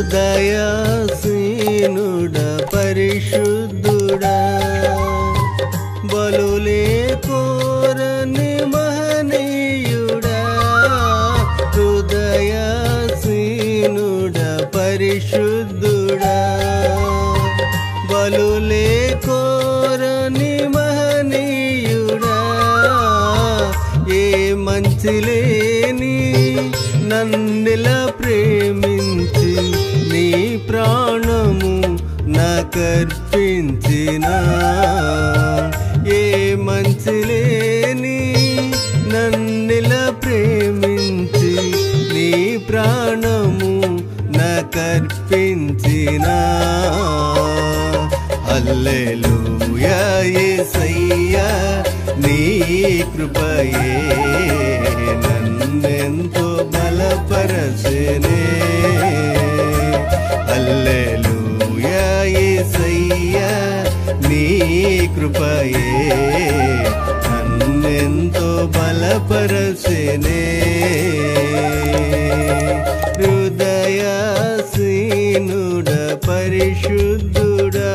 హృదయాసీనుడ పరిశుద్ధుడా బలులే కోరని మహనీయుడా హృదయాసీనుడ పరిశుద్ధుడా బలులే కోరని మహనీయుడా ఏ మంచి లేని నన్నిలా ప్రేమించి నీ ప్రాణము నాకర్పించిన ఏ మంచి లేని నన్నిలా ప్రేమించి నీ ప్రాణము నాకర్పించిన హల్లెలూయా యేసయ్యా నీ కృపయే నన్నెంతో బలపరచనే హల్లెలూయా యేసయ్యా నీ కృపయే నన్నెంతో బలపరచనే హృదయాసీనుడ పరిశుద్ధుడా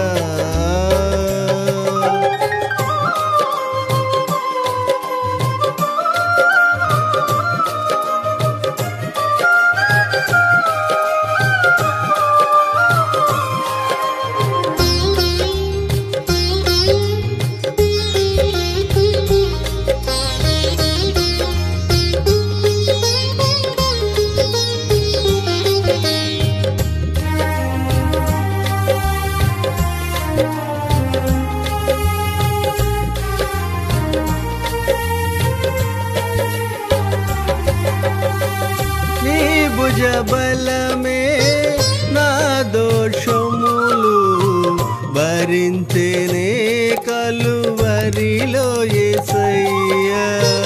నీ భుజ బలమే నా దోషములు భరించేనే కలువరిలో ఏసయ్యా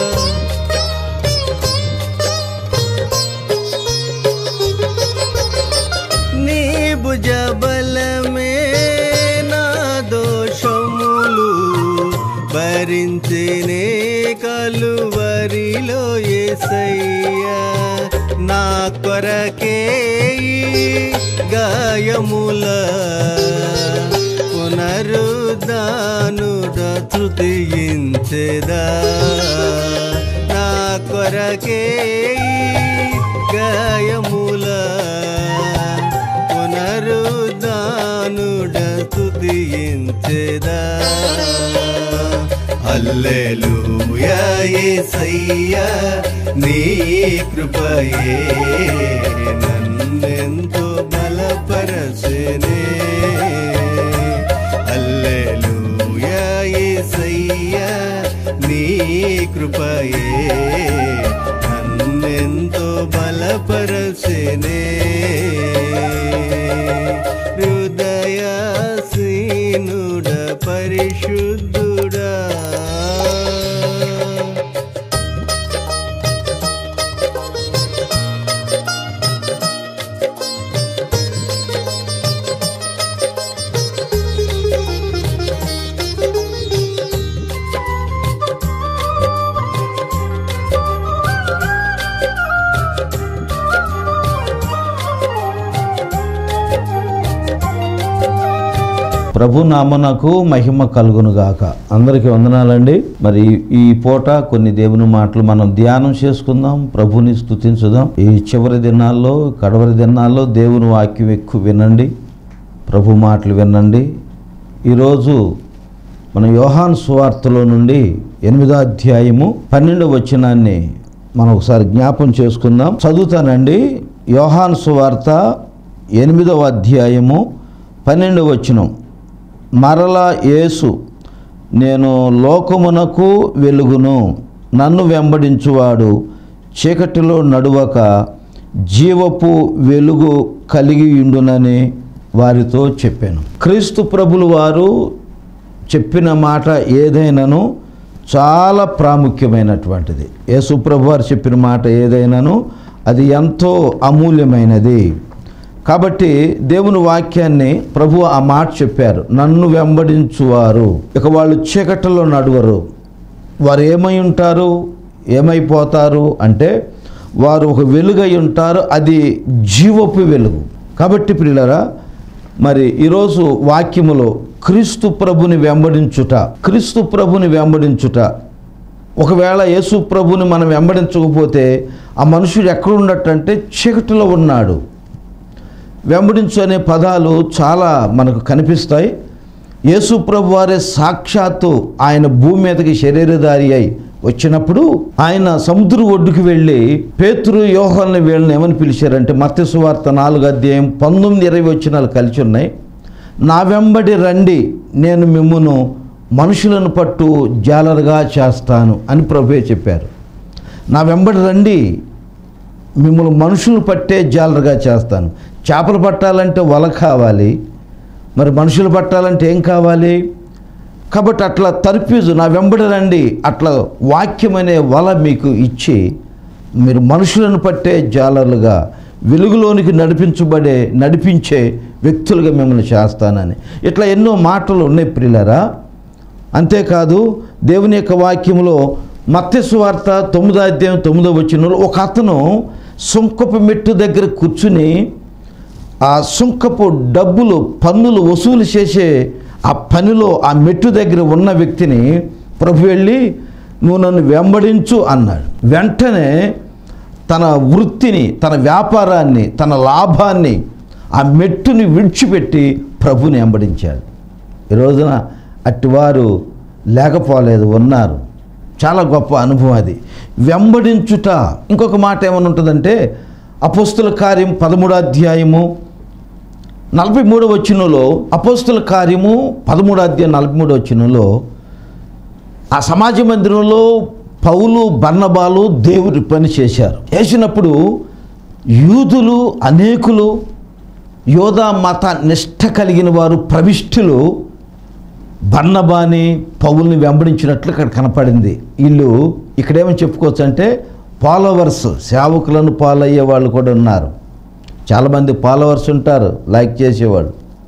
నీ భుజ బలమే నా దోషములు భరించేనే కలువరిలో ఏసయ్యా నా కొరకే ఈ గాయముల పునరుద్ధానుడ తృతీయించెదా నా కొరకే ఈ గాయముల పునరుద్ధానుడ తుదించెదా హల్లెలూయా యేసయ్యా నీ కృపయే నన్నెంతో బలపరచనే హల్లెలూయా యేసయ్యా నీ కృపయే నన్నెంతో బలపరచనే హృదయాసీనుడ పరిశుద్ధుడా ప్రభు నామనకు మహిమ కలుగును గాక అందరికీ వందనాలండి మరి ఈ పూట కొన్ని దేవుని మాటలు మనం ధ్యానం చేసుకుందాం ప్రభుని స్తుతించుదాం ఈ చివరి దినాల్లో కడవరి దినాల్లో దేవుని వాక్యం ఎక్కువ వినండి ప్రభు మాటలు వినండి ఈరోజు మన యోహాన్ సువార్తలో నుండి ఎనిమిదో అధ్యాయము పన్నెండవ వచనాన్ని మనం ఒకసారి జ్ఞాపం చేసుకుందాం చదువుతానండి యోహాన్ సువార్త ఎనిమిదవ అధ్యాయము పన్నెండవ వచనం మరలా యేసు నేను లోకమునకు వెలుగును నన్ను వెంబడించువాడు చీకటిలో నడువక జీవపు వెలుగు కలిగి ఉండునని వారితో చెప్పాను క్రీస్తు ప్రభులు వారు చెప్పిన మాట ఏదైనాను చాలా ప్రాముఖ్యమైనటువంటిది యేసు ప్రభు వారు చెప్పిన మాట ఏదైనాను అది ఎంతో అమూల్యమైనది కాబట్టి దేవుని వాక్యాన్ని ప్రభు ఆ మాట చెప్పారు నన్ను వెంబడించువారు ఇక వాళ్ళు చీకటిలో నడువరు వారు ఏమై ఉంటారు ఏమైపోతారు అంటే వారు ఒక వెలుగై ఉంటారు అది జీవపు వెలుగు కాబట్టి ప్రియులరా మరి ఈరోజు వాక్యములో క్రీస్తు ప్రభుని వెంబడించుట క్రీస్తు ప్రభుని వెంబడించుట ఒకవేళ యేసు ప్రభుని మనం వెంబడించకపోతే ఆ మనుషుడు ఎక్కడున్నట్టంటే చీకటిలో ఉన్నాడు వెంబడించు అనే పదాలు చాలా మనకు కనిపిస్తాయి యేసు ప్రభు వారే సాక్షాత్తు ఆయన భూమి మీదకి శరీరధారి అయి వచ్చినప్పుడు ఆయన సముద్ర ఒడ్డుకు వెళ్ళి పేతురు యోహాన్ని వీళ్ళని ఏమని పిలిచారంటే మత్స్సు వార్త నాలుగు అధ్యాయం పంతొమ్మిది ఇరవై వచ్చినాలు కలిసి ఉన్నాయి నా వెంబడి రండి నేను మిమ్మును మనుషులను పట్టు జాలరుగా చేస్తాను అని ప్రభువే చెప్పారు నా వెంబడి రండి మిమ్మల్ని మనుషులు పట్టే జాలరుగా చేస్తాను చేపలు పట్టాలంటే వల కావాలి మరి మనుషులు పట్టాలంటే ఏం కావాలి కాబట్టి అట్లా తర్ఫీజు నా వెంబడి రండి అట్లా వాక్యం అనే వల మీకు ఇచ్చి మీరు మనుషులను పట్టే జాలర్లుగా వెలుగులోనికి నడిపించబడే నడిపించే వ్యక్తులుగా మిమ్మల్ని చేస్తానని ఇట్లా ఎన్నో మాటలు ఉన్నాయి ప్రియులరా అంతేకాదు దేవుని యొక్క వాక్యంలో మత్స్సు వార్త తొమ్మిదో అధ్యాయం తొమ్మిదో వచ్చిన ఒక అతను సుంకపు మెట్టు దగ్గర కూర్చుని ఆ సుంకపు డబ్బులు పన్నులు వసూలు చేసే ఆ పనిలో ఆ మెట్టు దగ్గర ఉన్న వ్యక్తిని ప్రభు వెళ్ళి నువ్వు నన్ను వెంబడించు అన్నాడు వెంటనే తన వృత్తిని తన వ్యాపారాన్ని తన లాభాన్ని ఆ మెట్టుని విడిచిపెట్టి ప్రభుని వెంబడించాడు ఈ రోజున అట్టివారు లేకపోలేదు ఉన్నారు చాలా గొప్ప అనుభవం అది వెంబడించుట ఇంకొక మాట ఏమని ఉంటుందంటే అపోస్తుల కార్యం పదమూడో అధ్యాయము నలభై మూడో వచ్చినలో అపోస్తుల కార్యము పదమూడో అధ్యాయం నలభై మూడో వచ్చినలో ఆ సమాజ మందిరంలో పౌలు బర్ణబాలు దేవుడి పని చేశారు చేసినప్పుడు యూదులు అనేకులు యోధా మత నిష్ఠ కలిగిన వారు ప్రవిష్ఠులు బర్ణబాని పౌల్ని వెంబడించినట్లు ఇక్కడ కనపడింది వీళ్ళు ఇక్కడేమని చెప్పుకోవచ్చు అంటే ఫాలోవర్స్ సేవకులను ఫాలో అయ్యే వాళ్ళు కూడా ఉన్నారు చాలామంది ఫాలోవర్స్ ఉంటారు లైక్ చేసేవాళ్ళు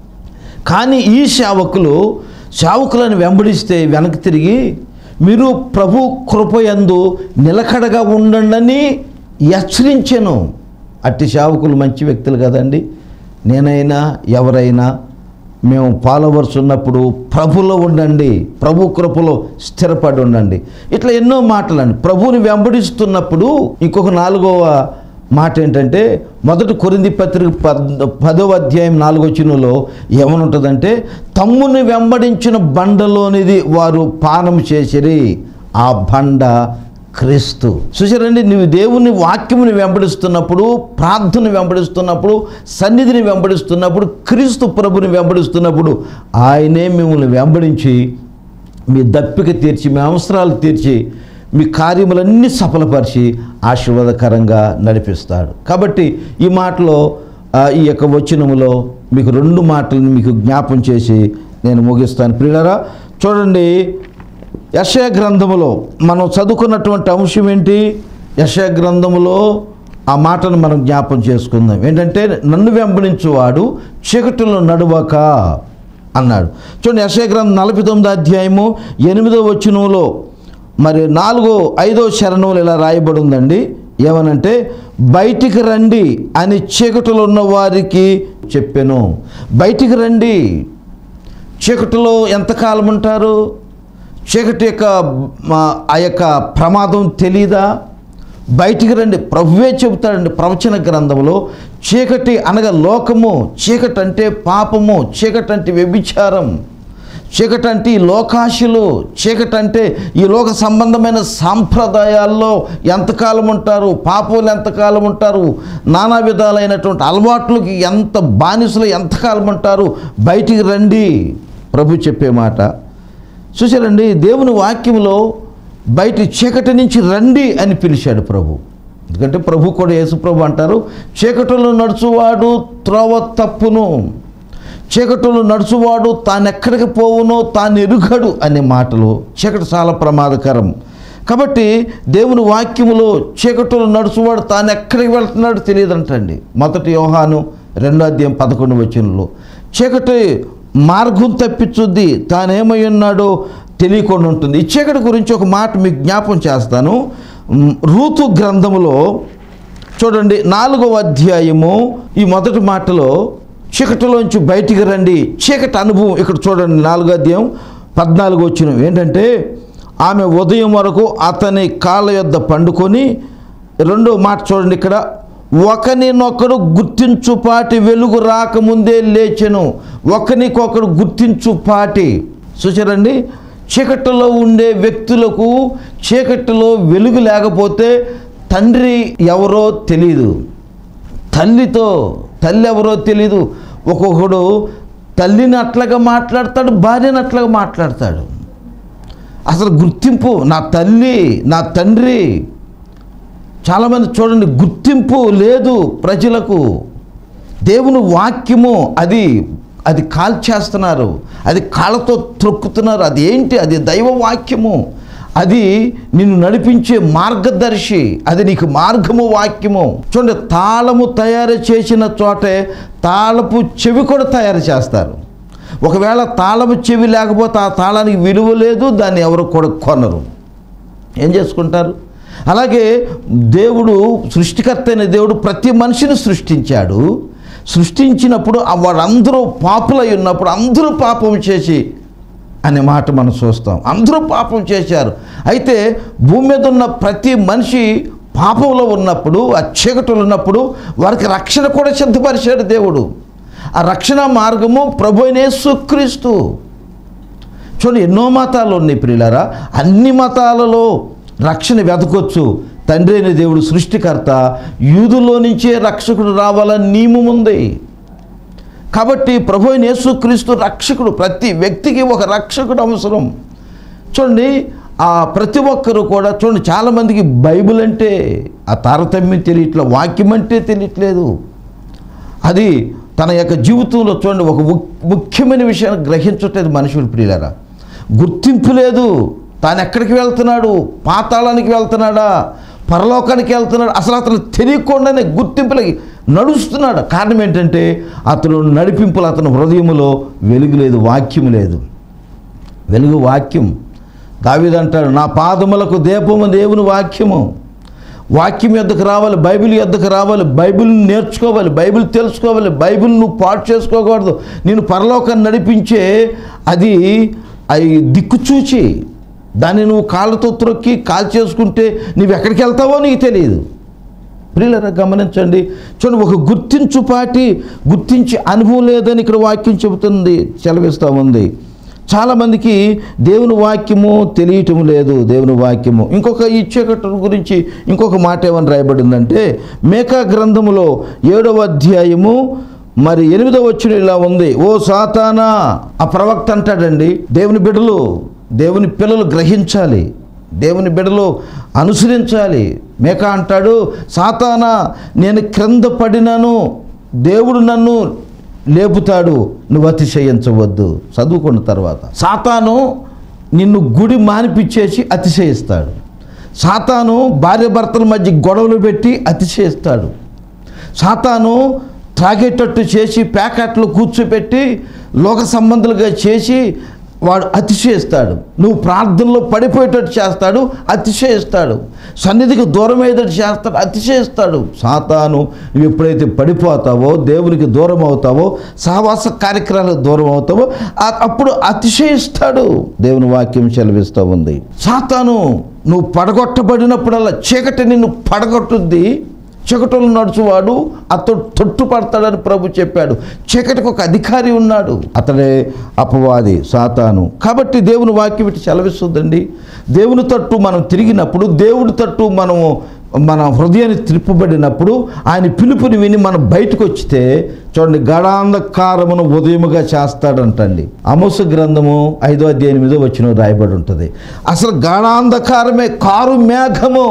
కానీ ఈ సేవకులు సేవకులను వెంబడిస్తే వెనక్కి తిరిగి మీరు ప్రభు కృపయందు నిలకడగా ఉండండి హెచ్చరించాను అట్టి సేవకులు మంచి వ్యక్తులు కదండి నేనైనా ఎవరైనా మేము ఫాలోవర్స్ ఉన్నప్పుడు ప్రభులో ఉండండి ప్రభు కృపలో స్థిరపడి ఉండండి ఇట్లా ఎన్నో మాటలండి ప్రభువుని వెంబడిస్తున్నప్పుడు ఇంకొక నాలుగవ మాట ఏంటంటే మొదటి కొరింది పత్రిక పద్ పదవ అధ్యాయం నాలుగో చిన్నులో ఏమనుంటుందంటే తమ్ముని వెంబడించిన బండలోనిది వారు పానం చేసిరి ఆ బండ క్రీస్తు చూసారండి నువ్వు దేవుని వాక్యముని వెంబడిస్తున్నప్పుడు ప్రార్థన వెంబడిస్తున్నప్పుడు సన్నిధిని వెంబడిస్తున్నప్పుడు క్రీస్తు ప్రభుని వెంబడిస్తున్నప్పుడు ఆయనే మిమ్మల్ని వెంబడించి మీ దప్పిక తీర్చి మీ అవసరాలు తీర్చి మీ కార్యములన్నీ సఫలపరిచి ఆశీర్వాదకరంగా నడిపిస్తాడు కాబట్టి ఈ మాటలో ఆ, ఈ యొక్క వచనములో మీకు రెండు మాటలను మీకు జ్ఞాపం చేసి నేను ముగిస్తాను ప్రియులరా చూడండి యశయ గ్రంథములో మనం చదువుకున్నటువంటి అంశం ఏంటి యశయ గ్రంథములో ఆ మాటను మనం జ్ఞాపం చేసుకుందాం ఏంటంటే నన్ను వెంబడించువాడు చీకటిలో నడువక అన్నాడు చూడండి యశయ గ్రంథం నలభై తొమ్మిదో అధ్యాయము ఎనిమిదో వచనంలో మరి నాలుగో ఐదో శరణంలో ఇలా రాయబడి ఉందండి ఏమనంటే బయటికి రండి అని చీకటిలో ఉన్న వారికి చెప్పాను బయటికి రండి చీకటిలో ఎంతకాలం ఉంటారు చీకటి యొక్క మా- ఆ యొక్క ప్రమాదం తెలీదా బయటికి రండి ప్రభువే చెబుతాడండి ప్రవచన గ్రంథంలో చీకటి అనగా లోకము చీకటి అంటే పాపము చీకటి అంటే వ్యభిచారం చీకటి అంటే ఈ లోకాశులు చీకటి అంటే ఈ లోక సంబంధమైన సాంప్రదాయాల్లో ఎంతకాలం ఉంటారు పాపములు ఎంతకాలం ఉంటారు నానా విధాలైనటువంటి అలవాట్లకి ఎంత బానిసలు ఎంతకాలం ఉంటారు బయటికి రండి ప్రభు చెప్పే మాట చూసారండి దేవుని వాక్యంలో బయట చీకటి నుంచి రండి అని పిలిచాడు ప్రభు ఎందుకంటే ప్రభు కూడా యేసు ప్రభు అంటారు చీకటిలో నడుచువాడు త్రోవ తప్పును చీకటిలో నడుచువాడు తాను ఎక్కడికి పోవునో తాను ఎరుగడు అనే మాటలు చీకటి చాలా ప్రమాదకరం కాబట్టి దేవుని వాక్యములో చీకటిలో నడుచువాడు తాను ఎక్కడికి వెళ్తున్నాడో తెలియదంటండి మొదటి యోహాను రెండో అధ్యాయం పదకొండు వచనంలో చీకటి మార్గం తప్పించుద్ది తానేమై ఉన్నాడో తెలియకుండా ఉంటుంది ఈ చీకటి గురించి ఒక మాట మీకు జ్ఞాపం చేస్తాను మ్, రూతు గ్రంథములో చూడండి నాలుగవ అధ్యాయము ఈ మొదటి మాటలో చీకటిలోంచి బయటికి రండి చీకటి అనుభవం ఇక్కడ చూడండి నాలుగో అధ్యాయం పద్నాలుగు వచ్చిన ఏంటంటే ఆమె ఉదయం వరకు అతని కాళ్ళ యొద్ద పండుకొని రెండో మాట చూడండి ఇక్కడ ఒకరినొకరు గుర్తించుపాటి వెలుగు రాకముందే లేచెను ఒకరికొకరు గుర్తించుపాటి చూసారండి చీకటిలో ఉండే వ్యక్తులకు చీకటిలో వెలుగు లేకపోతే తండ్రి ఎవరో తెలియదు తల్లితో తల్లి ఎవరో తెలీదు ఒక్కొక్కడు తల్లిని అట్లాగా మాట్లాడతాడు భార్యని అట్లాగా మాట్లాడతాడు అసలు గుర్తింపు నా తల్లి నా తండ్రి చాలామంది చూడండి గుర్తింపు లేదు ప్రజలకు దేవుని వాక్యము అది అది కాల్చేస్తున్నారు అది కాళ్ళతో త్రొక్కుతున్నారు అది ఏంటి అది దైవ వాక్యము అది నిన్ను నడిపించే మార్గదర్శి అది నీకు మార్గము వాక్యము చూడండి తాళము తయారు చేసిన చోటే తాళపు చెవి కూడా తయారు చేస్తారు ఒకవేళ తాళము చెవి లేకపోతే ఆ తాళానికి విలువ లేదు దాన్ని ఎవరు కూడా కొనరు ఏం చేసుకుంటారు అలాగే దేవుడు సృష్టికర్త అయిన దేవుడు ప్రతి మనిషిని సృష్టించాడు సృష్టించినప్పుడు ఆ వాళ్ళందరూ పాపులై ఉన్నప్పుడు అందరూ పాపం చేసి అనే మాట మనం చూస్తాం అందరూ పాపం చేశారు అయితే భూమి మీద ఉన్న ప్రతి మనిషి పాపంలో ఉన్నప్పుడు ఆ చీకటిలో ఉన్నప్పుడు వారికి రక్షణ కూడా సిద్ధపరిచాడు దేవుడు ఆ రక్షణ మార్గము ప్రభు అయిన యేసుక్రీస్తు చూడండి ఎన్నో మతాలు ఉన్నాయి ప్రియులారా అన్ని మతాలలో రక్షణ వెతకొచ్చు తండ్రి అయిన దేవుడు సృష్టికర్త యూదులో నుంచే రక్షకుడు రావాలని నియమం ఉంది కాబట్టి ప్రభు అయిన యేసుక్రీస్తు రక్షకుడు ప్రతి వ్యక్తికి ఒక రక్షకుడు అవసరం చూడండి ఆ ప్రతి ఒక్కరు కూడా చూడండి చాలామందికి బైబిల్ అంటే ఆ తారతమ్యం తెలియట్లేదు వాక్యం అంటే తెలియట్లేదు అది తన యొక్క జీవితంలో చూడండి ఒక ము- ముఖ్యమైన విషయాన్ని గ్రహించట్లేదు మనుషులు ప్రియులరా గుర్తింపు లేదు తాను ఎక్కడికి వెళ్తున్నాడు పాతాళానికి వెళ్తున్నాడా పరలోకానికి వెళ్తున్నాడు అసలు అతను తెలియకుండానే గుర్తింపులకి నడుస్తున్నాడు కారణం ఏంటంటే అతను నడిపింపులు అతని హృదయములో వెలుగు లేదు వాక్యం లేదు వెలుగు వాక్యం దావీదంటాడు నా పాదములకు దీపము దేవుని వాక్యము వాక్యం యొద్దకు రావాలి బైబిల్ యొద్దకు రావాలి బైబిల్ నేర్చుకోవాలి బైబిల్ తెలుసుకోవాలి బైబిల్ నువ్వు పాటు చేసుకోకూడదు నేను పరలోకాన్ని నడిపించే అది అది దిక్కుచూచి దాన్ని నువ్వు కాళ్ళతో త్రొక్కి కాల్ చేసుకుంటే నువ్వు ఎక్కడికి వెళ్తావో నీకు తెలియదు ప్రియులరా గమనించండి చూడండి ఒక గుర్తించుపాటి గుర్తించి అనుభవం లేదని ఇక్కడ వాక్యం చెబుతుంది సెలవిస్తూ ఉంది చాలామందికి దేవుని వాక్యము తెలియటం లేదు దేవుని వాక్యము ఇంకొక ఈ చీకటి గురించి ఇంకొక మాట ఏమని రాయబడిందంటే మేకా గ్రంథములో ఏడవ అధ్యాయము మరి ఎనిమిదవ వచ్చిన ఇలా ఉంది ఓ సాతానా ఆ ప్రవక్త అంటాడండి దేవుని బిడ్డలు దేవుని పిల్లలు గ్రహించాలి దేవుని బిడలు అనుసరించాలి మేక అంటాడు సాతానా నేను క్రింద పడినాను దేవుడు నన్ను లేపుతాడు నువ్వు అతిశయించవద్దు చదువుకున్న తర్వాత సాతాను నిన్ను గుడి మానిపించేసి అతిశయిస్తాడు సాతాను భార్య భర్తల మధ్య గొడవలు పెట్టి అతిశయిస్తాడు సాతాను త్రాగేటట్టు చేసి ప్యాకెట్లు కూర్చోపెట్టి లోక సంబంధులుగా చేసి వాడు అతిశయిస్తాడు నువ్వు ప్రార్థనలో పడిపోయేటట్టు చేస్తాడు అతిశయిస్తాడు సన్నిధికి దూరం అయ్యేటట్టు చేస్తాడు అతిశయిస్తాడు సాతాను నువ్వు ఎప్పుడైతే పడిపోతావో దేవునికి దూరం అవుతావో సహవాస కార్యక్రమాలకు దూరం అవుతావో ఆ- అప్పుడు అతిశయిస్తాడు దేవుని వాక్యం సెలవిస్తూ ఉంది సాతాను నువ్వు పడగొట్టబడినప్పుడల్లా చీకటి నిన్ను పడగొట్టుద్ది చీకటిలో నడుచువాడు అతడు తొట్టుపడతాడని ప్రభు చెప్పాడు చీకటికి ఒక అధికారి ఉన్నాడు అతడే అపవాది సాతాను కాబట్టి దేవుని వాక్యం ఇటు సెలవిస్తుందండి దేవుని తట్టు మనం తిరిగినప్పుడు దేవుడి తట్టు మనము మన హృదయాన్ని త్రిప్పబడినప్పుడు ఆయన పిలుపుని విని మనం బయటకు వచ్చితే చూడండి గడాంధకారమును ఉదయముగా చేస్తాడంటండి అమోస గ్రంథము ఐదో అధ్యాయం ఎనిమిదో వచ్చిన రాయబడి ఉంటుంది అసలు గాఢాంధకారమే కారు మేఘము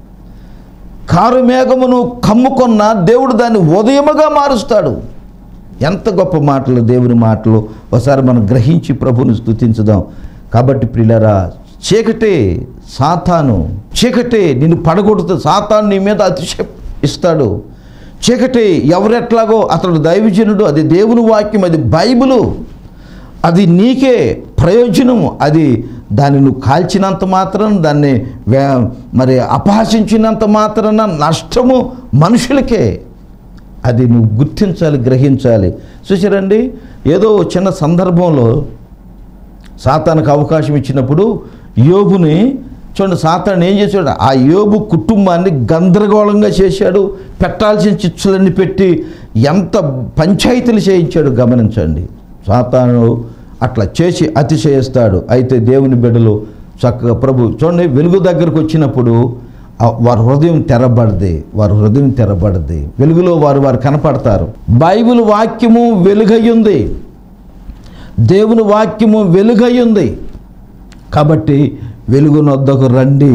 కారు మేఘమును కమ్ముకొన్న దేవుడు దాన్ని ఉదయముగా మారుస్తాడు ఎంత గొప్ప మాటలు దేవుని మాటలు ఒకసారి మనం గ్రహించి ప్రభుని స్తుతించుదాం కాబట్టి ప్రియులరా చీకటే సాతాను చీకటే నిన్ను పడగొడుతూ సాతాను నీ మీద అతిశయ ఇస్తాడు చీకటి ఎవరెట్లాగో అతడు దైవజనుడు అది దేవుని వాక్యం అది బైబిలు అది నీకే ప్రయోజనము అది దాన్ని నువ్వు కాల్చినంత మాత్రం దాన్ని వే- మరి అపహసించినంత మాత్రాన నష్టము మనుషులకే అది నువ్వు గుర్తించాలి గ్రహించాలి చూసారండి ఏదో ఓ చిన్న సందర్భంలో సాతానికి అవకాశం ఇచ్చినప్పుడు యోబుని చూడండి సాతాను ఏం చేశాడు ఆ యోబు కుటుంబాన్ని గందరగోళంగా చేశాడు పెట్టాల్సిన చిచ్చులన్నీ పెట్టి ఎంత పంచాయతీలు చేయించాడు గమనించండి సాతాను అట్లా చేసి అతిశయిస్తాడు అయితే దేవుని బిడ్డలు చక్కగా ప్రభు చూడండి వెలుగు దగ్గరకు వచ్చినప్పుడు ఆ వారి హృదయం తెరబడది వారి హృదయం తెరబడది వెలుగులో వారు వారు కనపడతారు బైబిల్ వాక్యము వెలుగయ్యుంది దేవుని వాక్యము వెలుగయ్యుంది కాబట్టి వెలుగునొద్దకు రండి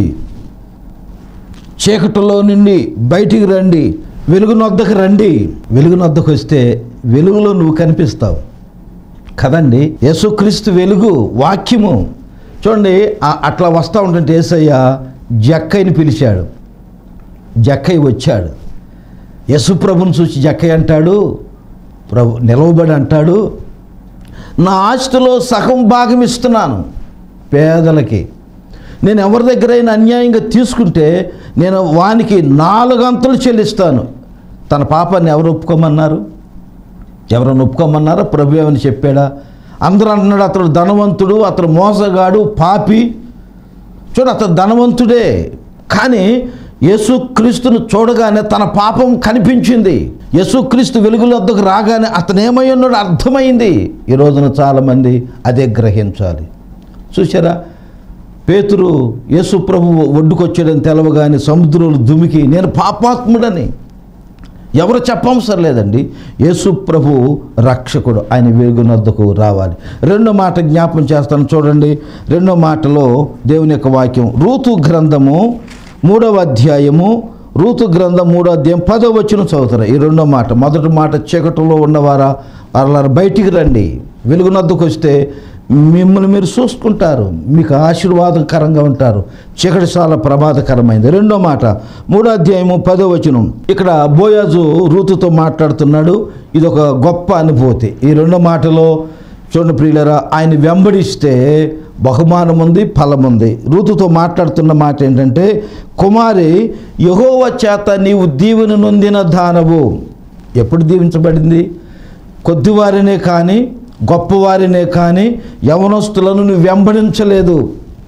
చీకటిలో నుండి బయటికి రండి వెలుగునొద్దకు రండి వెలుగునొద్దకు వస్తే వెలుగులో నువ్వు కనిపిస్తావు కదండి యేసుక్రీస్తు వెలుగు వాక్యము చూడండి ఆ- అట్లా వస్తూ ఉంటుంటే ఏసయ్య జక్కయ్యని పిలిచాడు జక్కయ్య వచ్చాడు యశుప్రభుని చూసి జక్కయ్య అంటాడు ప్రభు నిలవబడి అంటాడు నా ఆస్తిలో సగం భాగం ఇస్తున్నాను పేదలకి నేను ఎవరి దగ్గరైనా అన్యాయంగా తీసుకుంటే నేను వానికి నాలుగంతలు చెల్లిస్తాను తన పాపాన్ని ఎవరు ఒప్పుకోమన్నారు ఎవరైనా ఒప్పుకోమన్నారా ప్రభు ఏమని చెప్పాడా అందరూ అంటున్నాడు అతడు ధనవంతుడు అతడు మోసగాడు పాపి చూడు అతను ధనవంతుడే కానీ యేసుక్రీస్తును చూడగానే తన పాపం కనిపించింది యేసుక్రీస్తు వెలుగుల వద్దకు రాగానే అతను ఏమై ఉన్నాడో అర్థమైంది ఈ రోజున చాలామంది అదే గ్రహించాలి చూసారా పేతురు యేసు ప్రభు ఒడ్డుకొచ్చాడని తెలవగానే సముద్రంలో దుమికి నేను పాపాత్ముడని ఎవరు చెప్పవసరం లేదండి యేసు ప్రభు రక్షకుడు ఆయన వెలుగునద్దకు రావాలి రెండో మాట జ్ఞాపం చేస్తాను చూడండి రెండో మాటలో దేవుని యొక్క వాక్యం రూతు గ్రంథము మూడవ అధ్యాయము రూతు గ్రంథం మూడో అధ్యాయం పదో వచ్చిన చదువుతారు ఈ రెండో మాట మొదటి మాట చీకటిలో ఉన్నవారా అలా బయటికి రండి వెలుగునద్దకు వస్తే మిమ్మల్ని మీరు చూసుకుంటారు మీకు ఆశీర్వాదకరంగా ఉంటారు చీకటి చాలా ప్రమాదకరమైంది రెండో మాట మూడో అధ్యాయము పదో వచనం ఇక్కడ బోయాజు రూతుతో మాట్లాడుతున్నాడు ఇది ఒక గొప్ప అనుభూతి ఈ రెండో మాటలో చూడండి ప్రియులరా ఆయన వెంబడిస్తే బహుమానం ఉంది ఫలం ఉంది రూతుతో మాట్లాడుతున్న మాట ఏంటంటే కుమారి యహోవ చేత నీవు దీవెన నొందిన దానవు ఎప్పుడు దీవించబడింది కొద్దివారినే కానీ గొప్పవారినే కానీ యవనస్తులను నువ్వు వెంబడించలేదు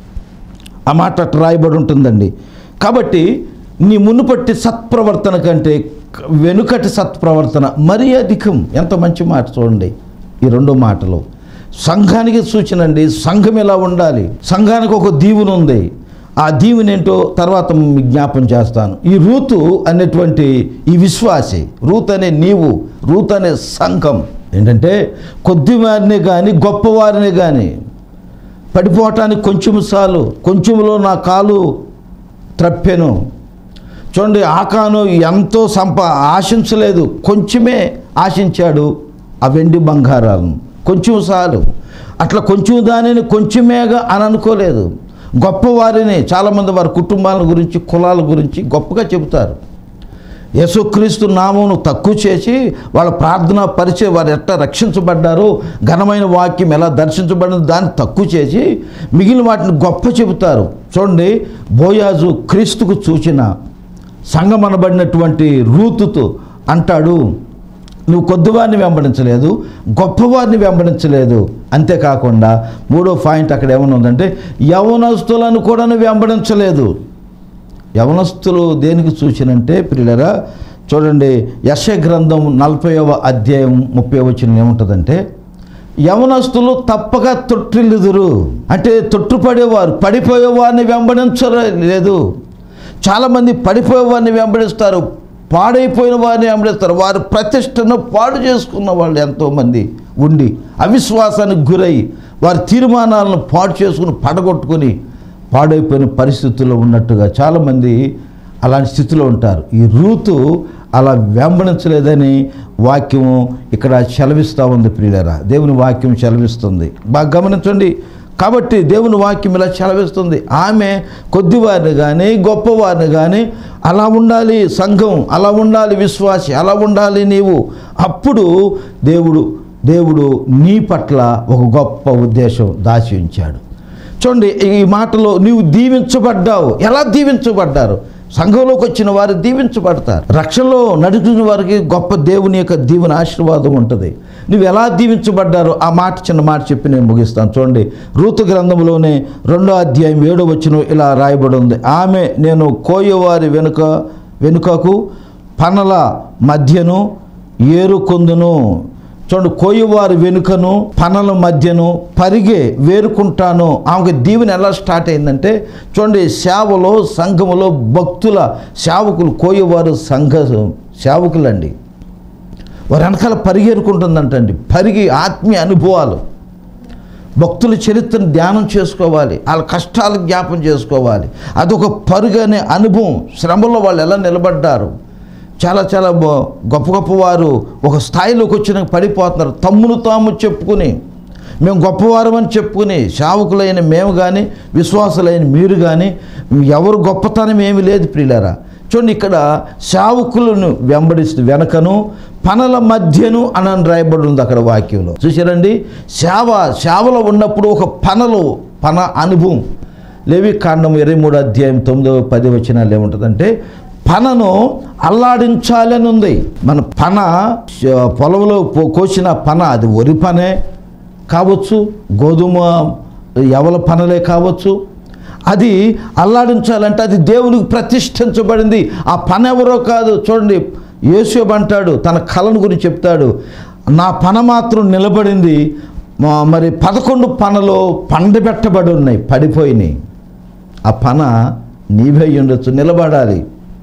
ఆ మాట అట్లా రాయబడి ఉంటుందండి కాబట్టి నీ మునుపట్టి సత్ప్రవర్తన కంటే వెనుకటి సత్ప్రవర్తన మరీ అధికం ఎంత మంచి మాట చూడండి ఈ రెండో మాటలు సంఘానికి సూచన అండి సంఘం ఎలా ఉండాలి సంఘానికి ఒక దీవుని ఉంది ఆ దీవుని ఏంటో తర్వాత మీకు జ్ఞాపం చేస్తాను ఈ రూతు అనేటువంటి ఈ విశ్వాసి రూత్ అనే నీవు రూత్ అనే సంఘం ఏంటంటే కొద్దివారిని కానీ గొప్పవారిని కానీ పడిపోవటానికి కొంచెం సాలు కొంచెంలో నా కాలు త్రప్పెను చూడండి ఆకాను ఎంతో సంప ఆశించలేదు కొంచెమే ఆశించాడు ఆ వెండి బంగారాలను కొంచెం చాలు అట్లా కొంచెం దానిని కొంచెమేగా అని అనుకోలేదు గొప్పవారిని చాలామంది వారి కుటుంబాల గురించి కులాల గురించి గొప్పగా చెబుతారు యేసుక్రీస్తు నామమును తక్కువ చేసి వాళ్ళ ప్రార్థన పరిచయం వారు ఎట్లా రక్షించబడ్డారో ఘనమైన వాక్యం ఎలా దర్శించబడిందో దాన్ని తక్కువ చేసి మిగిలిన వాటిని గొప్ప చెబుతారు చూడండి బోయాజు క్రీస్తుకు సూచన సంఘం అనబడినటువంటి రూతుతో అంటాడు నువ్వు కొద్దివారిని వెంబడించలేదు గొప్పవారిని వెంబడించలేదు అంతేకాకుండా మూడో పాయింట్ అక్కడ ఏమైనా ఉందంటే యవనస్తులను కూడా నువ్వు వెంబడించలేదు యవనస్తులు దేనికి సూచనంటే ప్రియులరా చూడండి యశ గ్రంథం నలభైవ అధ్యాయం ముప్పై వచ్చిన ఏముంటుందంటే యవనస్తులు తప్పక తొట్టిల్లుదురు అంటే తొట్టుపడేవారు పడిపోయేవారిని వెంబడించలేదు చాలామంది పడిపోయేవారిని వెంబడిస్తారు పాడైపోయిన వారిని వెంబడిస్తారు వారి ప్రతిష్టను పాడు చేసుకున్న వాళ్ళు ఎంతోమంది ఉండి అవిశ్వాసానికి గురై వారి తీర్మానాలను పాడు చేసుకుని పడగొట్టుకొని పాడైపోయిన పరిస్థితుల్లో ఉన్నట్టుగా చాలామంది అలాంటి స్థితిలో ఉంటారు ఈ రూతు అలా వెంబడించలేదని వాక్యము ఇక్కడ సెలవిస్తూ ఉంది ప్రియులరా దేవుని వాక్యం సెలవిస్తుంది బాగా గమనించండి కాబట్టి దేవుని వాక్యం ఇలా సెలవిస్తుంది ఆమె కొద్దివారిని కానీ గొప్పవారిని కానీ అలా ఉండాలి సంఘం అలా ఉండాలి విశ్వాసి అలా ఉండాలి నీవు అప్పుడు దేవుడు దేవుడు నీ పట్ల ఒక గొప్ప ఉద్దేశం దాచి ఉంచాడు చూడండి ఈ మాటలో నీవు దీవించబడ్డావు ఎలా దీవించబడ్డారు సంఘంలోకి వచ్చిన వారు దీవించబడతారు రక్షణలో నడుచుకున్న వారికి గొప్ప దేవుని యొక్క దీవెన ఆశీర్వాదం ఉంటుంది నువ్వు ఎలా దీవించబడ్డారో ఆ మాట చిన్న మాట చెప్పి నేను ముగిస్తాను చూడండి రూతు గ్రంథంలోనే రెండో అధ్యాయం ఏడో వచ్చిన ఇలా రాయబడి ఉంది ఆమె నేను కోయవారి వెనుక వెనుకకు పనల మధ్యను ఏరుకొందును చూడండి కోయవారి వెనుకను పనల మధ్యను పరిగే వేరుకుంటాను ఆమెకు దీవెన ఎలా స్టార్ట్ అయిందంటే చూడండి సేవలో సంఘములో భక్తుల సేవకులు కోయవారు సంఘ సేవకులండి వారి వెనకాల పరిగెరుకుంటుందంటండి పరిగి ఆత్మీయ అనుభవాలు భక్తుల చరిత్రను ధ్యానం చేసుకోవాలి వాళ్ళ కష్టాలు జ్ఞాపం చేసుకోవాలి అదొక పరుగు అనే అనుభవం శ్రమలో వాళ్ళు ఎలా నిలబడ్డారు చాలా చాలా బ- గొప్ప గొప్ప వారు ఒక స్థాయిలోకి వచ్చిన పడిపోతున్నారు తమ్మును తాము చెప్పుకుని మేము గొప్పవారమని చెప్పుకుని సేవకులైన మేము కానీ విశ్వాసులైన మీరు కానీ ఎవరు గొప్పతనం ఏమీ లేదు ప్రియులారా చూడండి ఇక్కడ సేవకులను వెంబడిస్తూ వెనకను పనల మధ్యను అని అని రాయబడి ఉంది అక్కడ వాక్యంలో చూసారండి సేవ సేవలో ఉన్నప్పుడు ఒక పనలు పన అనుభవం లేవి కాండం ఇరవై మూడు అధ్యాయం తొమ్మిదో పది వచనాలు ఏముంటుందంటే పనను అల్లాడించాలని ఉంది మన పన శ- పొలంలో పో- కోసిన పన అది వరి పనే కావచ్చు గోధుమ ఎవల పనలే కావచ్చు అది అల్లాడించాలంటే అది దేవునికి ప్రతిష్ఠించబడింది ఆ పని ఎవరో కాదు చూడండి యేసోబు అంటాడు తన కళను గురించి చెప్తాడు నా పన మాత్రం నిలబడింది మా- మరి పదకొండు పనలో పండబెట్టబడి ఉన్నాయి పడిపోయినాయి ఆ పన నీవే ఉండొచ్చు నిలబడాలి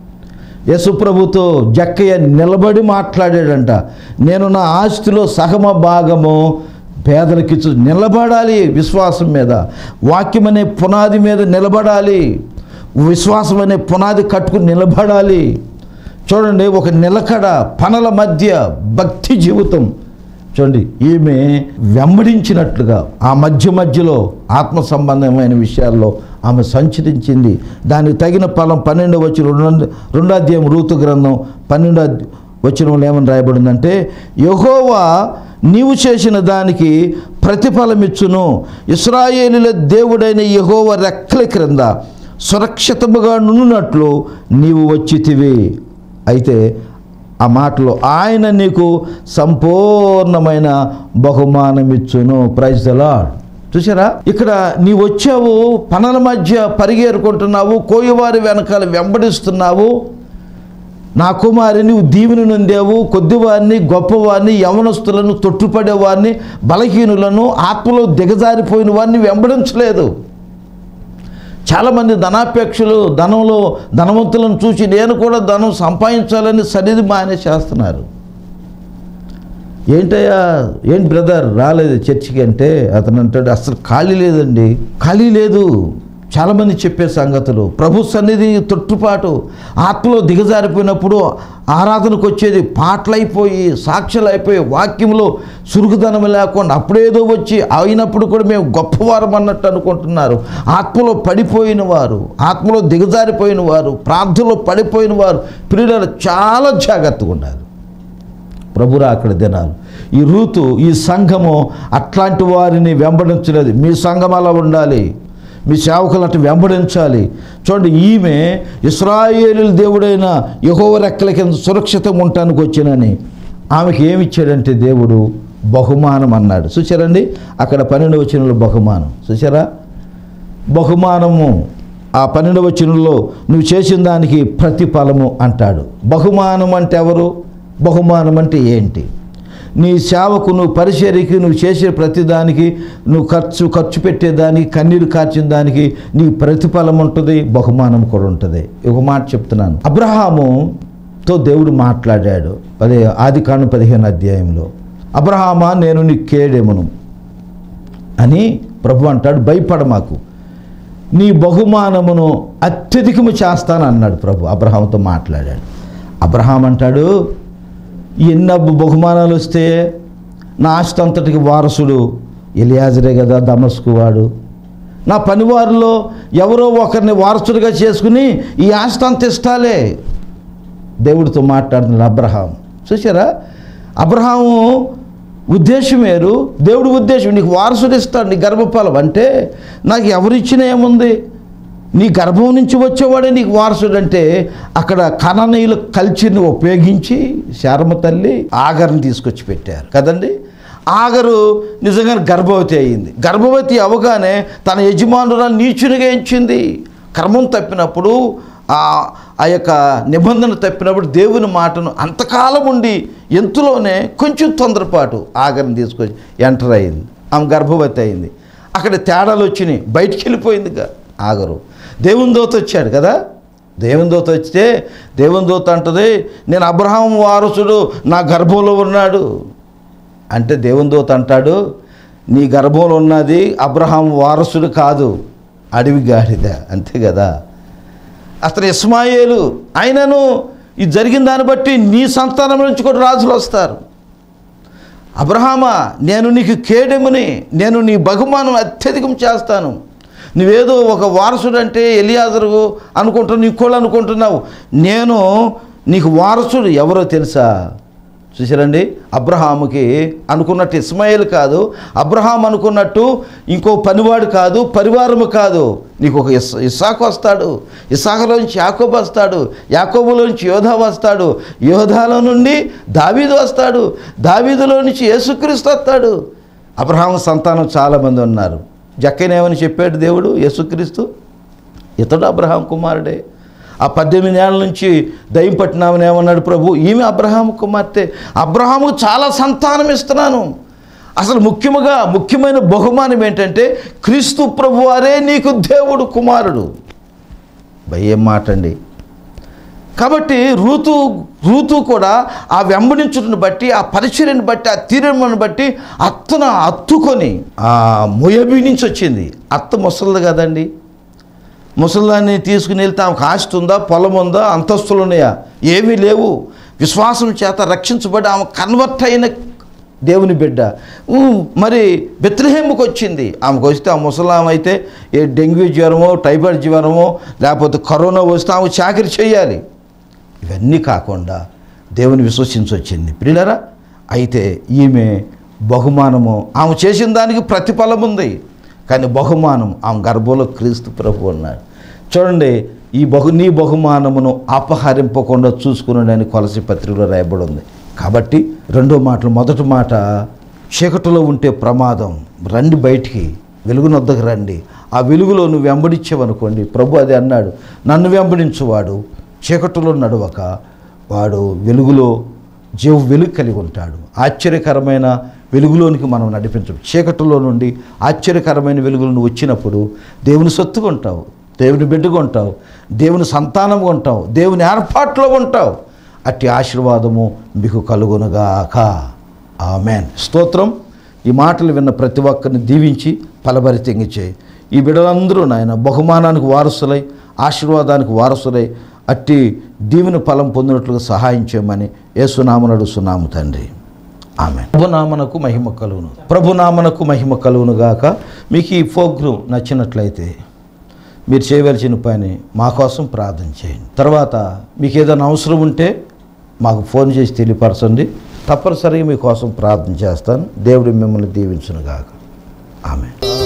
యేసుప్రభుతో జక్కయ్య నిలబడి మాట్లాడాడంట నేను నా ఆస్తిలో సగమ భాగము పేదలకిచ్చు నిలబడాలి విశ్వాసం మీద వాక్యం అనే పునాది మీద నిలబడాలి విశ్వాసం అనే పునాది కట్టుకుని నిలబడాలి చూడండి ఒక నిలకడ పనల మధ్య భక్తి జీవితం చూడండి ఈమె వెంబడించినట్లుగా ఆ మధ్య మధ్యలో ఆత్మ సంబంధమైన విషయాల్లో ఆమె సంచరించింది దానికి తగిన ఫలం పన్నెండు వచ్చి రెండు రెండో అధ్యాయం రూతు గ్రంథం పన్నెండో అధ్య- వచనంలో ఏమని రాయబడిందంటే యహోవా నీవు చేసిన దానికి ప్రతిఫలమిచ్చును ఇస్రాయేలుల దేవుడైన యహోవ రెక్కల క్రింద సురక్షితముగా నున్నట్లు నీవు వచ్చితివి అయితే ఆ మాటలో ఆయన నీకు సంపూర్ణమైన బహుమానం ఇచ్చును ప్రైజ్ ద లార్డ్ చూసారా ఇక్కడ నీ వచ్చావు పనల మధ్య పరిగేరుకుంటున్నావు కోయవారి వెనకాల వెంబడిస్తున్నావు నా కుమారి నువ్వు దీవెని నొందావు కొద్దివారిని గొప్పవారిని యవనస్తులను తొట్టుపడేవారిని బలహీనులను ఆత్మలో దిగజారిపోయిన వారిని వెంబడించలేదు చాలామంది ధనాపేక్షలు ధనంలో ధనవంతులను చూసి నేను కూడా ధనం సంపాదించాలని సరిది మానే చేస్తున్నారు ఏంటయ్యా ఏంటి బ్రదర్ రాలేదు చర్చికి అంటే అతను అంటాడు అసలు ఖాళీ లేదండి ఖాళీ లేదు చాలామంది చెప్పే సంగతులు ప్రభు సన్నిధి తొట్టుపాటు ఆత్మలో దిగజారిపోయినప్పుడు ఆరాధనకు వచ్చేది పాటలైపోయి సాక్ష్యాలు అయిపోయి వాక్యంలో సురుగుదనం లేకుండా అప్పుడేదో వచ్చి అయినప్పుడు కూడా మేము గొప్పవారం అన్నట్టు అనుకుంటున్నారు ఆత్మలో పడిపోయిన వారు ఆత్మలో దిగజారిపోయిన వారు ప్రార్థనలో పడిపోయిన వారు పిల్లలు చాలా జాగ్రత్తగా ఉండాలి ప్రభురా అక్కడ దినాలు ఈ రూతు ఈ సంఘము అట్లాంటి వారిని వెంబడించలేదు మీ సంఘం అలా ఉండాలి మీ సేవకులు అటు వెంబడించాలి చూడండి ఈమె ఇస్రాయేలు దేవుడైన యహోవ రెక్కల కింద సురక్షితంగా ఉండటానికి వచ్చినని ఆమెకి ఏమి ఇచ్చాడంటే దేవుడు బహుమానం అన్నాడు చూసారండి అక్కడ పన్నెండు వచనంలో బహుమానం చూసారా బహుమానము ఆ పన్నెండవ వచనంలో నువ్వు చేసిన దానికి ప్రతిఫలము అంటాడు బహుమానం అంటే ఎవరు బహుమానం అంటే ఏంటి నీ సేవకు నువ్వు పరిచర్యకి నువ్వు చేసే ప్రతిదానికి నువ్వు ఖర్చు ఖర్చు పెట్టేదానికి కన్నీరు కార్చిన దానికి నీ ప్రతిఫలం ఉంటుంది బహుమానం కూడా ఉంటుంది ఒక మాట చెప్తున్నాను అబ్రహాముతో దేవుడు మాట్లాడాడు అదే ఆది కాండం పదిహేను అధ్యాయంలో అబ్రహామా నేను నీ కేడెమును అని ప్రభు అంటాడు భయపడ మాకు నీ బహుమానమును అత్యధికము చేస్తాను అన్నాడు ప్రభు అబ్రహాంతో మాట్లాడాడు అబ్రహాం అంటాడు ఎన్ని బహుమానాలు వస్తే నా ఆస్తి అంతటికి వారసుడు ఎలియాజరే కదా దమస్కు వాడు నా పనివారిలో ఎవరో ఒకరిని వారసుడిగా చేసుకుని ఈ ఆస్తి అంత ఇష్టాలే దేవుడితో మాట్లాడుతున్నాడు అబ్రహాం చూసారా అబ్రహాము ఉద్దేశం వేరు దేవుడి ఉద్దేశం నీకు వారసుడు ఇస్తాడు నీ గర్భఫలం అంటే నాకు ఎవరిచ్చిన ఏముంది నీ గర్భం నుంచి వచ్చేవాడే నీకు వారసుడు అంటే అక్కడ కణనీయుల కల్చర్ని ఉపయోగించి శారమ తల్లి ఆగర్ని తీసుకొచ్చి పెట్టారు కదండి ఆగరు నిజంగా గర్భవతి అయింది గర్భవతి అవగానే తన యజమానురాలు నీచునిగా ఎంచింది క్రమం తప్పినప్పుడు ఆ ఆ యొక్క నిబంధన తప్పినప్పుడు దేవుని మాటను అంతకాలం ఉండి ఎంతులోనే కొంచెం తొందరపాటు ఆగరిని తీసుకొచ్చి ఎంటర్ అయింది ఆమె గర్భవతి అయింది అక్కడ తేడాలు వచ్చినాయి బయటికి వెళ్ళిపోయిందిగా ఆగరు దేవుని దోత వచ్చాడు కదా దేవుని దోత వస్తే దేవుని దోత అంటది నేను అబ్రహాం వారసుడు నా గర్భంలో ఉన్నాడు అంటే దేవుని దూత అంటాడు నీ గర్భంలో ఉన్నది అబ్రహాం వారసుడు కాదు అడవి గాడిద అంతే కదా అతను ఇస్మాయేలు ఆయనను ఇది జరిగిన దాన్ని బట్టి నీ సంతానం నుంచి కూడా రాజులు వస్తారు అబ్రహామా నేను నీకు కేడెముని నేను నీ బహుమానం అత్యధికం చేస్తాను నువ్వేదో ఒక వారసుడు అంటే ఎలియాజరు అనుకుంటున్నావు ఇంకోళ్ళు అనుకుంటున్నావు నేను నీకు వారసుడు ఎవరో తెలుసా చూసారండి అబ్రహాముకి అనుకున్నట్టు ఇస్మాయిల్ కాదు అబ్రహాం అనుకున్నట్టు ఇంకో పనివాడు కాదు పరివారము కాదు నీకు ఒక ఇస్ ఇస్సాకు వస్తాడు ఇస్సాకులోంచి యాకోబు వస్తాడు యాకోబులోంచి యోధా వస్తాడు యోధాలో నుండి దావీదు వస్తాడు దావీదులో నుంచి యేసుక్రీస్తు వస్తాడు అబ్రహాం సంతానం చాలామంది ఉన్నారు జక్కనేమని చెప్పాడు దేవుడు యేసుక్రీస్తు ఇతడు అబ్రహాం కుమారుడే ఆ పద్దెనిమిది ఏళ్ళ నుంచి దయ్యం పట్టినామని ఏమన్నాడు ప్రభు ఈమె అబ్రహాం కుమార్తె అబ్రహాము చాలా సంతానం ఇస్తున్నాను అసలు ముఖ్యముగా ముఖ్యమైన బహుమానం ఏంటంటే క్రీస్తు ప్రభు వారే నీకు దేవుడు కుమారుడు భయం మాట అండి కాబట్టి రూతు రూతు కూడా ఆ వెంబడించుటను బట్టి ఆ పరిచర్యను బట్టి ఆ తీరమును బట్టి అత్తను అత్తుకొని ఆ మొయబీ నుంచి వచ్చింది అత్త ముసలిది కదండి ముసలిదాన్ని తీసుకుని వెళ్తే ఆమెకు ఆస్తి ఉందా పొలం ఉందా అంతస్తులు ఉన్నాయా ఏమీ లేవు విశ్వాసం చేత రక్షించబడి ఆమె కన్వర్ట్ అయిన దేవుని బిడ్డ ఊ, మరి బెత్లహేముకు వచ్చింది ఆమెకు వస్తే ఆ ముసలాం అయితే ఏ డెంగ్యూ జ్వరమో టైఫాయిడ్ జ్వరమో లేకపోతే కరోనా వస్తే ఆమె చాకరీ చేయాలి ఇవన్నీ కాకుండా దేవుని విశ్వసించొచ్చింది ప్రియులరా అయితే ఈమె బహుమానము ఆమె చేసిన దానికి ప్రతిఫలం ఉంది కానీ బహుమానం ఆమె గర్భంలో క్రీస్తు ప్రభు ఉన్నాడు చూడండి ఈ బహు నీ బహుమానమును అపహరింపకుండా చూసుకున్నాడని కొలసి పత్రికలో రాయబడి ఉంది కాబట్టి రెండో మాటలు మొదటి మాట చీకటిలో ఉంటే ప్రమాదం రండి బయటికి వెలుగునొద్దకు రండి ఆ వెలుగులో నువ్వు వెంబడించావనుకోండి ప్రభు అది అన్నాడు నన్ను వెంబడించువాడు చీకటిలో నడవక వాడు వెలుగులో జీవ వెలుగు కలిగి ఉంటాడు ఆశ్చర్యకరమైన వెలుగులోనికి మనం నడిపించం చీకటిలో నుండి ఆశ్చర్యకరమైన వెలుగులు నువ్వు వచ్చినప్పుడు దేవుని సొత్తుగా ఉంటావు దేవుని బిడ్డగా ఉంటావు దేవుని సంతానంగా ఉంటావు దేవుని ఏర్పాట్లో ఉంటావు అట్టి ఆశీర్వాదము మీకు కలుగునుగాక ఆమెన్ స్తోత్రం ఈ మాటలు విన్న ప్రతి ఒక్కరిని దీవించి ఫలభరితంగా చేయి ఈ బిడ్డలందరూ నాయన బహుమానానికి వారసులై ఆశీర్వాదానికి వారసులై అట్టి దీవెన ఫలం పొందినట్లుగా సహాయం చేయమని ఏసునామను అడుగుతున్నాము తండ్రి ఆమె ప్రభునామనకు మహిమ కలుగును ప్రభునామనకు మహిమ కలుగును గాక మీకు ఈ ప్రోగ్రాం నచ్చినట్లయితే మీరు చేయవలసిన పని మా కోసం ప్రార్థన చేయండి తర్వాత మీకు ఏదైనా అవసరం ఉంటే మాకు ఫోన్ చేసి తెలియపరచండి తప్పనిసరిగా మీకోసం ప్రార్థన చేస్తాను దేవుడు మిమ్మల్ని దీవించును గాక ఆమె